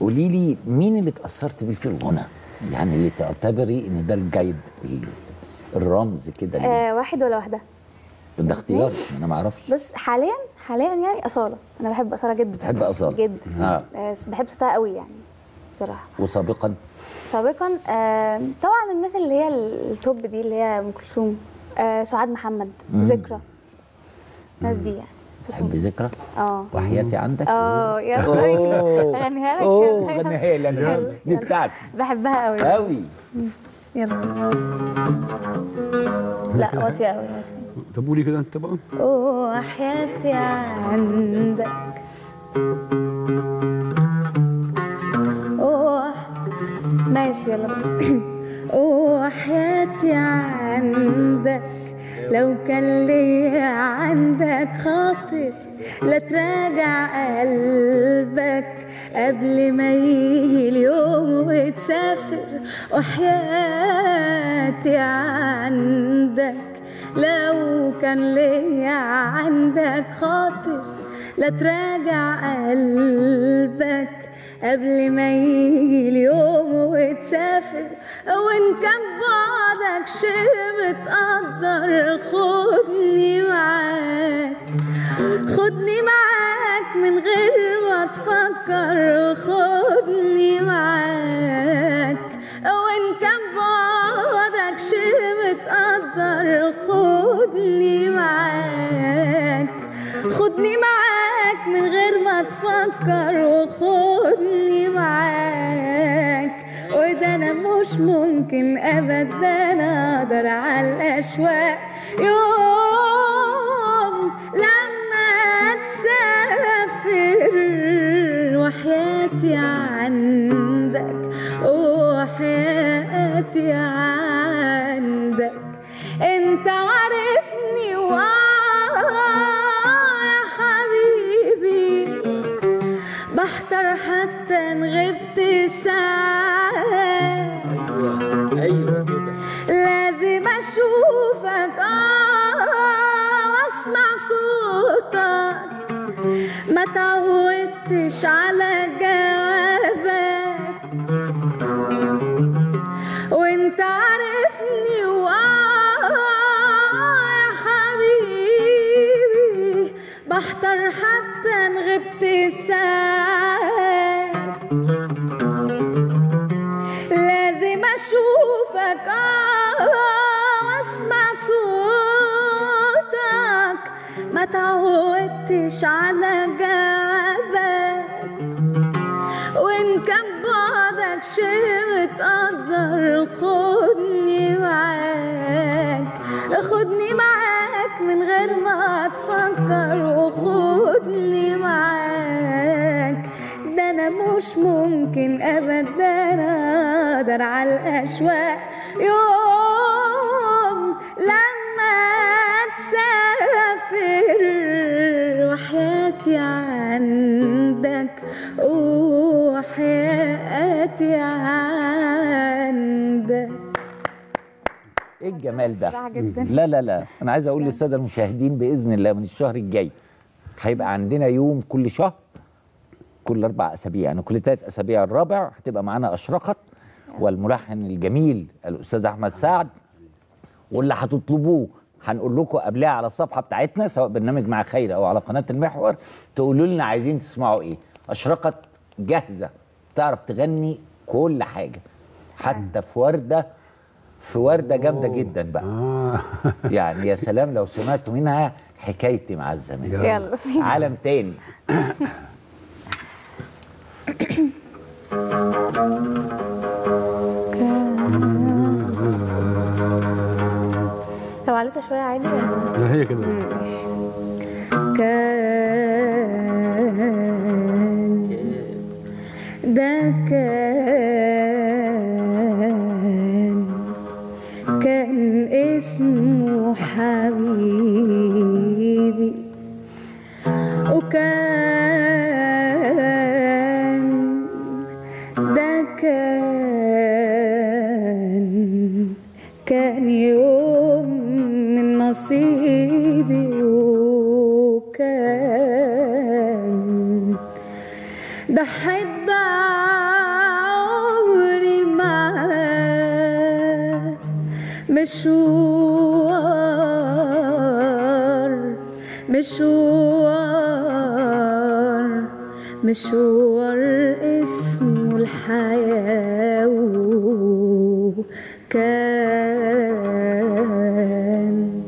قولي لي مين اللي اتاثرت بيه في الغنى يعني اللي تعتبري ان ده الجايد ال- الرمز كده ليه؟ آه واحد ولا واحده ده اختيار انا ما اعرفش بص حاليا حاليا يعني اصاله انا بحب اصاله جدا بتحب أصالة؟ جدا آه. آه بحب صوتها قوي يعني بصراحه وسابقا سابقا آه طبعا الناس اللي هي التوب دي اللي هي ام كلثوم آه سعاد محمد مم. ذكرى الناس دي يعني صوتهم تحب ذكرى اه وحياتي عندك اه يا أوه. اغنيها لك اوه يلا. غنيها لي أنا. دي بتاعتي بحبها قوي قوي يلا لا واطيه قوي واطيه طب قولي كده انت بقى وحياتي عندك أوه. ماشي يلا بينا. وحياتي عندك لو كان ليا عندك خاطر لا تراجع قلبك قبل ما يجي اليوم وتسافر وحياتي عندك لو كان ليا عندك خاطر لا تراجع قلبك قبل ما يجي اليوم وتسافر وان كان بعدك شيء متقدر خدني معاك خدني معاك من غير ما تفكر خدني معاك وان كان بعدك شيء متقدر خدني معاك خدني معاك من غير ما تفكر وخدني معاك وده انا مش ممكن ابدا اقدر على الاشواق يوم لما تسافر وحياتي عندك وحياتي عندك انت عارفني وآه يا حبيبي بحتر حتى ان غبت ساعات ايوه كده لازم اشوفك اه واسمع صوتك ما تعودتش على جوابك وانت عارفني واه يا حبيبي بحتر حتى ان غبت ساعات لازم اشوفك اه واسمع صوتك ما تعودتش على جوابك وان كان بعدك شيء متقدر خدني معاك خدني معاك من غير ما تفكر وخدني معاك ده انا مش ممكن ابدا اقدر على الاشواق يوم لما تسافر وحياتي عندك وحياتي عندك ايه الجمال ده بصراحة جدا. لا لا لا انا عايز اقول للساده المشاهدين باذن الله من الشهر الجاي هيبقى عندنا يوم كل شهر كل اربع اسابيع يعني كل ثلاث اسابيع الرابع هتبقى معانا اشرقت والملحن الجميل الاستاذ احمد سعد واللي هتطلبوه هنقول لكم قبلها على الصفحه بتاعتنا سواء برنامج مع خير او على قناه المحور تقولوا لنا عايزين تسمعوا ايه اشرقت جاهزه تعرف تغني كل حاجه حتى في ورده في ورده جامده جدا بقى اه يعني يا سلام لو سمعتوا منها حكايتي مع الزمان يلا فينا. عالم تاني لو عليتها شوية عادي ولا لا هي كده ماشي كان ده كان كان اسمه حبيبي وكان ده كان كان يوم من نصيبي وكان ضحيت بقى مشوار مشوار مشوار اسمه الحياة وكان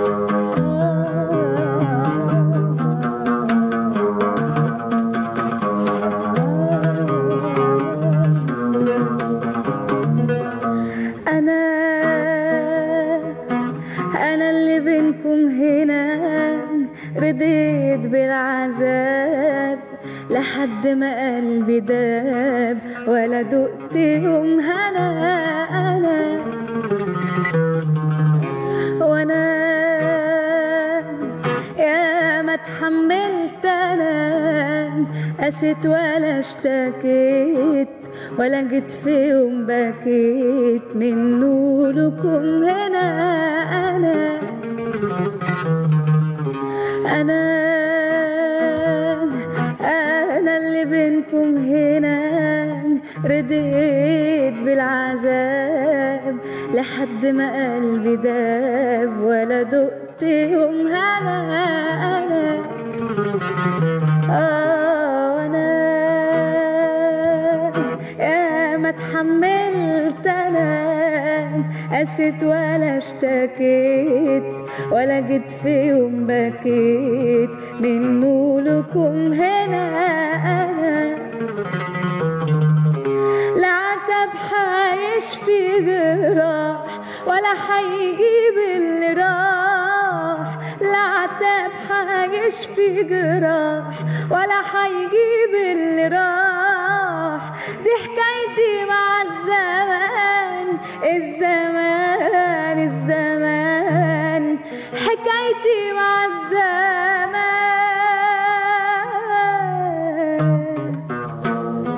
أنا أنا اللي بينكم هنا رضيت بالعذاب لحد ما قلبي داب ولا دقت يوم هنا أنا وأنا يا ما اتحملت أنا قست ولا اشتكيت ولا جيت في يوم بكيت من نوركم هنا أنا أنا أنا اللي بينكم هنا رضيت بالعذاب لحد ما قلبي داب ولا دقت يوم هنا أنا آه أنا يا ما اتحملت أنا قست ولا اشتكيت ولا جيت في يوم بكيت من نوركم هنا أنا لا عتب حيشفي جراح ولا حيجيب اللي راح لا عتب حيشفي جراح ولا حيجيب اللي راح دي حكايتي مع الزمان الزمان الزمان حكايتي مع الزمان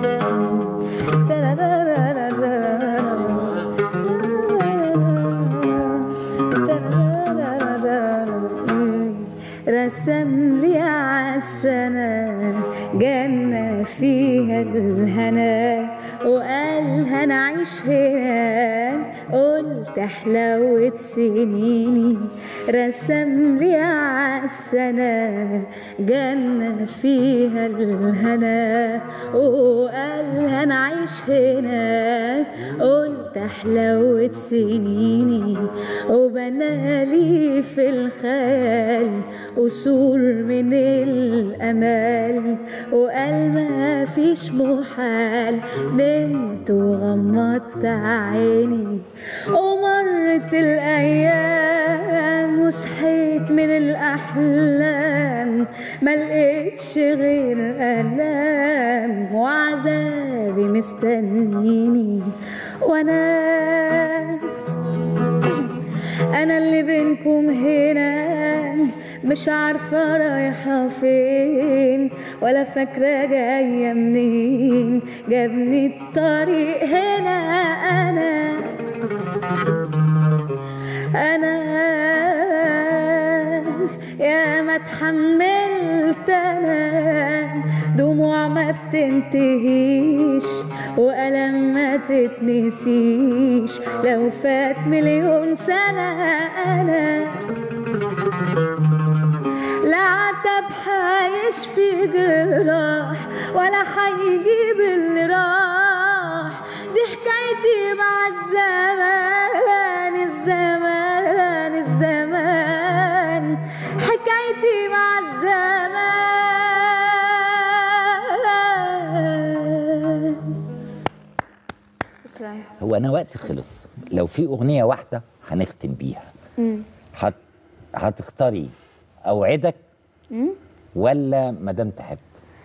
رسم لي عالسنة جنة فيها الهنا وقال هنعيش هنا قلت حلاوة سنيني رسم لي عالسنة جنة فيها الهنا وقال هنعيش هنا قلت حلاوة سنيني وبنالي في الخيال قصور من الأمال وقال ما فيش محال نمت وغمضت عيني ومرت الأيام وصحيت من الأحلام ملقتش غير ألام وعذابي مستنيني وأنا انا اللي بينكم هنا مش عارفة رايحة فين ولا فاكرة جاية منين جابني الطريق هنا أنا أنا يا ما اتحملت أنا دموع ما بتنتهيش وألم ما تتنسيش لو فات مليون سنة أنا لا عتب حيشفي جراح ولا حيجيب اللي راح دي حكايتي مع الزمان الزمان الزمان حكايتي مع الزمان شكرا هو انا وقتي خلص لو في اغنيه واحده هنختم بيها هت... هتختاري اوعدك ولا مدام تحب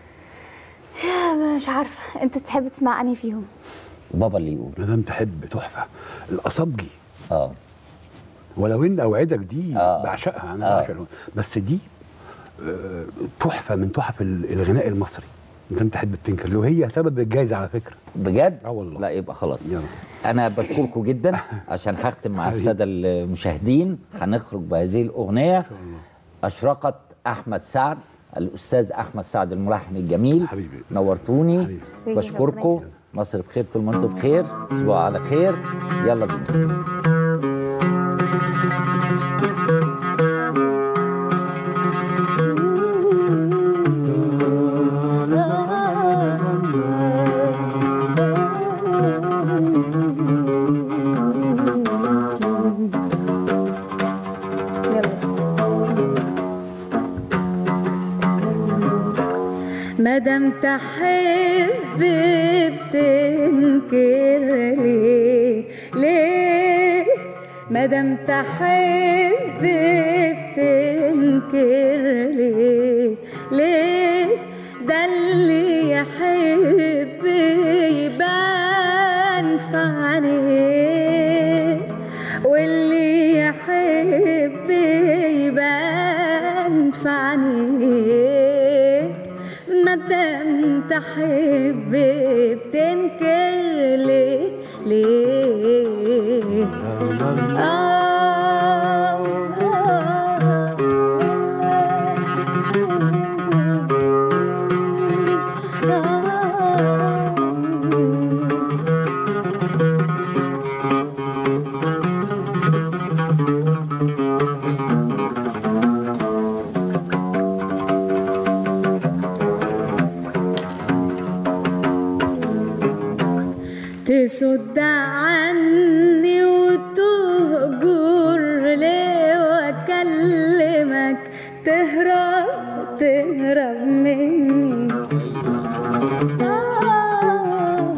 مش عارفة انت تحب تسمع انهي فيهم بابا اللي يقول مدام تحب تحفه الاصابجي اه ولو ان اوعدك دي آه. بعشقها انا آه. بعشق الأغنية. بس دي آه، تحفه من تحف ال- الغناء المصري مدام تحب بتنكر وهي سبب الجائزه على فكره بجد آه والله. لا يبقى خلاص يلا. انا بشكركم جدا عشان هختم مع حبيبي. الساده المشاهدين هنخرج بهذه الاغنيه اشرقت احمد سعد الاستاذ احمد سعد الملحن الجميل حبيبي. نورتوني حبيبي. بشكركم مصر بخير طول ما انتم بخير تصبحوا على خير يلا بينا تنكر ليه ليه مادام تحب بتنكر ليه ليه ده اللي يحب يبان في عينيه واللي يحب يبان في عينيه مادام تحب بتنكر ليه ليه آه تسد عني وتهجر ليه واكلمك تهرب تهرب مني آه.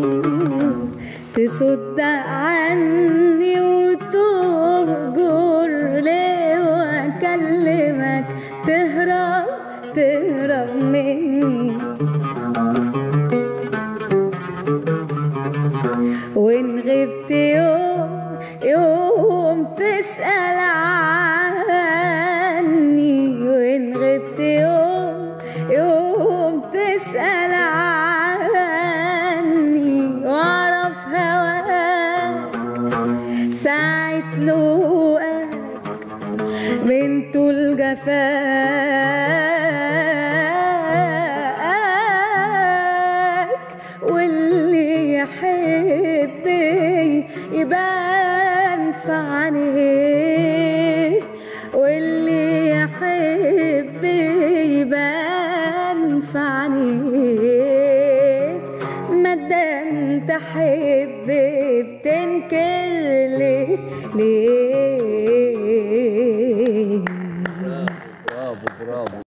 تسد عني وتهجر ليه واكلمك تهرب تهرب مني وإن غبت يوم يوم تسأل عني وإن غبت يوم يوم تسأل عني وأعرف هواك ساعة لقاك بنت الجفاك واللي يحب يبان في عينيه واللي يحب يبان في عينيه مادام تحب بتنكر ليه ليه